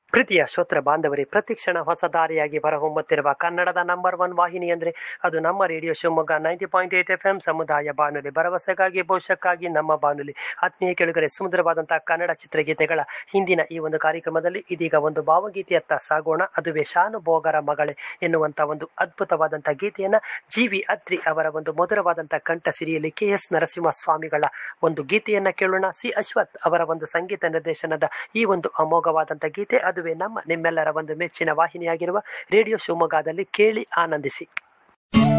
ಪ್ರೀತಿಯ ಶ್ರೋತ್ರ ಬಾಂಧವರೇ ಪ್ರತಿಕ್ಷಣ ಹೊಸ ದಾರಿಯಾಗಿ ಹೊಮ್ಮುತ್ತಿರುವ ಕನ್ನಡದ ನಂಬರ್ ಒನ್ ವಾಹಿನಿ ಅಂದರೆ ಅದು ನಮ್ಮ radio Shivamogga ninety point eight F M ಸಮುದಾಯ ಬಾನುಲಿ ಭರವಸೆಗಾಗಿ ಭವಿಷ್ಯಕ್ಕಾಗಿ ನಮ್ಮ ಬಾನುಲಿ ಆತ್ಮೀಯ ಕೆಳಗರೆ ಸುಂದರವಾದಂತಹ ಕನ್ನಡ ಚಿತ್ರಗೀತೆಗಳ ಹಿಂದಿನ ಈ ಒಂದು ಕಾರ್ಯಕ್ರಮದಲ್ಲಿ ಇದೀಗ ಒಂದು ಭಾವಗೀತೆಯತ್ತ ಸಾಗೋಣ ಅದುವೇ ಶಾನುಭೋಗರ ಮಗಳೇ ಎನ್ನುವಂಥ ಒಂದು ಅದ್ಭುತವಾದಂಥ ಗೀತೆಯನ್ನು ಜಿ ವಿ ಅತ್ರಿ ಅವರ ಒಂದು ಮಧುರವಾದಂಥ ಕಂಠ ಸಿರಿಯಲ್ಲಿ ಕೆ ಎಸ್ ನರಸಿಂಹಸ್ವಾಮಿಗಳ ಒಂದು ಗೀತೆಯನ್ನು ಕೇಳೋಣ ಸಿ ಅಶ್ವಥ್ ಅವರ ಒಂದು ಸಂಗೀತ ನಿರ್ದೇಶನದ ಈ ಒಂದು ಅಮೋಘವಾದಂಥ ಗೀತೆ ಅದುವೇ ನಮ್ಮ ನಿಮ್ಮೆಲ್ಲರ ಒಂದು ಮೆಚ್ಚಿನ ವಾಹಿನಿಯಾಗಿರುವ ರೇಡಿಯೋ ಶಿವಮೊಗ್ಗದಲ್ಲಿ ಕೇಳಿ ಆನಂದಿಸಿ